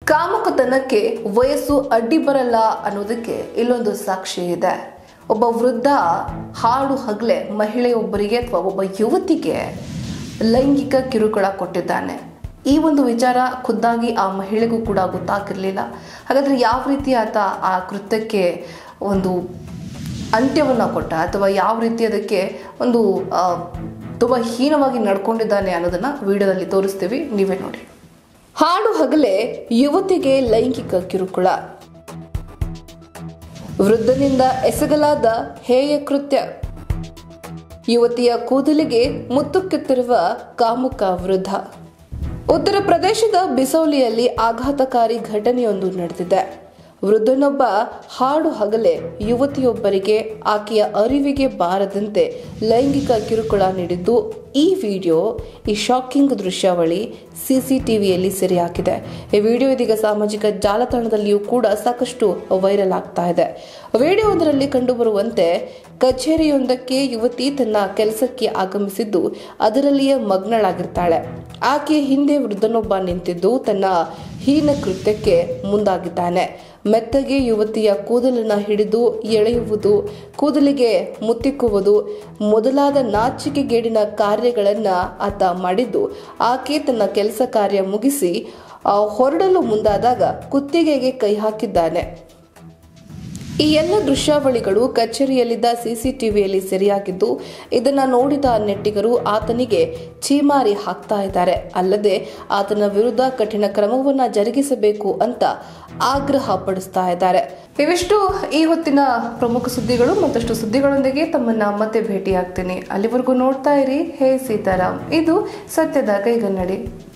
ಕಾಮುಕತನಕ್ಕೆ ವಯಸ್ಸು ಅಡ್ಡಿ ಬರಲ್ಲ ಅನ್ನೋದಕ್ಕೆ ಇಲ್ಲೊಂದು ಸಾಕ್ಷಿ ಇದೆ ಒಬ್ಬ ವೃದ್ಧ ಹಾಡು ಹಗಲೆ ಮಹಿಳೆಯೊಬ್ಬರಿಗೆ ಅಥವಾ ಒಬ್ಬ ಯುವತಿಗೆ ಲೈಂಗಿಕ ಕಿರುಕುಳ ಕೊಟ್ಟಿದ್ದಾನೆ ಈ ಒಂದು ವಿಚಾರ ಖುದ್ದಾಗಿ ಆ ಮಹಿಳೆಗೂ ಕೂಡ ಗೊತ್ತಾಗಿರಲಿಲ್ಲ ಹಾಗಾದ್ರೆ ಯಾವ ರೀತಿ ಆತ ಆ ಕೃತ್ಯಕ್ಕೆ ಒಂದು ಅಂತ್ಯವನ್ನು ಕೊಟ್ಟ ಅಥವಾ ಯಾವ ರೀತಿ ಅದಕ್ಕೆ ಒಂದು ಆ, ತುಂಬ ಹೀನವಾಗಿ ನಡ್ಕೊಂಡಿದ್ದಾನೆ ಅನ್ನೋದನ್ನ ವಿಡಿಯೋದಲ್ಲಿ ತೋರಿಸ್ತೀವಿ ನೀವೇ ನೋಡಿ ಹಾಡು ಹಗಲೇ ಯುವತಿಗೆ ಲೈಂಗಿಕ ಕಿರುಕುಳ ವೃದ್ಧನಿಂದ ಎಸಗಲಾದ ಹೇಯ ಕೃತ್ಯ ಯುವತಿಯ ಕೂದಲಿಗೆ ಮುತ್ತು ಕಿತ್ತಿರುವ ಕಾಮುಕ ವೃದ್ಧ ಉತ್ತರ ಪ್ರದೇಶದ ಬಿಸೌಲಿಯಲ್ಲಿ ಆಘಾತಕಾರಿ ಘಟನೆಯೊಂದು ನಡೆದಿದೆ ವೃದ್ಧನೊಬ್ಬ ಹಾಡು ಹಗಲೆ ಯುವತಿಯೊಬ್ಬರಿಗೆ ಆಕೆಯ ಅರಿವಿಗೆ ಬಾರದಂತೆ ಲೈಂಗಿಕ ಕಿರುಕುಳ ನೀಡಿದ್ದು ಈ ವಿಡಿಯೋ ಈ ಶಾಕಿಂಗ್ ದೃಶ್ಯಾವಳಿ ಸಿಸಿಟಿವಿಯಲ್ಲಿ ಸೆರೆಯಾಗಿದೆ ಈ ವಿಡಿಯೋ ಇದೀಗ ಸಾಮಾಜಿಕ ಜಾಲತಾಣದಲ್ಲಿಯೂ ಕೂಡ ಸಾಕಷ್ಟು ವೈರಲ್ ಆಗ್ತಾ ಇದೆ ವಿಡಿಯೋದರಲ್ಲಿ ಕಂಡುಬರುವಂತೆ ಕಚೇರಿಯೊಂದಕ್ಕೆ ಯುವತಿ ತನ್ನ ಕೆಲಸಕ್ಕೆ ಆಗಮಿಸಿದ್ದು ಅದರಲ್ಲಿಯೇ ಮಗ್ನಳಾಗಿರ್ತಾಳೆ ಆಕೆ ಹಿಂದೆ ವೃದ್ಧನೊಬ್ಬ ನಿಂತಿದ್ದು ತನ್ನ ಹೀನ ಕೃತ್ಯಕ್ಕೆ ಮುಂದಾಗಿದ್ದಾನೆ ಮೆತ್ತಗೆ ಯುವತಿಯ ಕೂದಲನ್ನ ಹಿಡಿದು ಎಳೆಯುವುದು ಕೂದಲಿಗೆ ಮುತ್ತಿಕ್ಕುವುದು ಮೊದಲಾದ ನಾಚಿಕೆಗೇಡಿನ ಕಾರ್ಯಗಳನ್ನ ಆತ ಮಾಡಿದ್ದು ಆಕೆ ತನ್ನ ಕೆಲಸ ಕಾರ್ಯ ಮುಗಿಸಿ ಆ, ಹೊರಡಲು ಮುಂದಾದಾಗ ಕುತ್ತಿಗೆಗೆ ಕೈ ಹಾಕಿದ್ದಾನೆ ಈ ಎಲ್ಲ ದೃಶ್ಯಾವಳಿಗಳು ಕಚೇರಿಯಲ್ಲಿದ್ದ ಸಿಸಿಟಿವಿಯಲ್ಲಿ ಸೆರೆಯಾಗಿದ್ದು ಇದನ್ನ ನೋಡಿದ ನೆಟ್ಟಿಗರು ಆತನಿಗೆ ಛೀಮಾರಿ ಹಾಕ್ತಾ ಇದ್ದಾರೆ ಅಲ್ಲದೆ ಆತನ ವಿರುದ್ಧ ಕಠಿಣ ಕ್ರಮವನ್ನ ಜರುಗಿಸಬೇಕು ಅಂತ ಆಗ್ರಹ ಪಡಿಸ್ತಾ ಇದ್ದಾರೆ ಇವಿಷ್ಟು ಈ ಹೊತ್ತಿನ ಪ್ರಮುಖ ಸುದ್ದಿಗಳು ಮತ್ತಷ್ಟು ಸುದ್ದಿಗಳೊಂದಿಗೆ ತಮ್ಮನ್ನ ಮತ್ತೆ ಭೇಟಿಯಾಗ್ತೀನಿ ಅಲ್ಲಿವರೆಗೂ ನೋಡ್ತಾ ಇರಿ ಹೇ ಸೀತಾರಾಮ್ ಇದು ಸತ್ಯದ ಕೈಗನ್ನಡಿ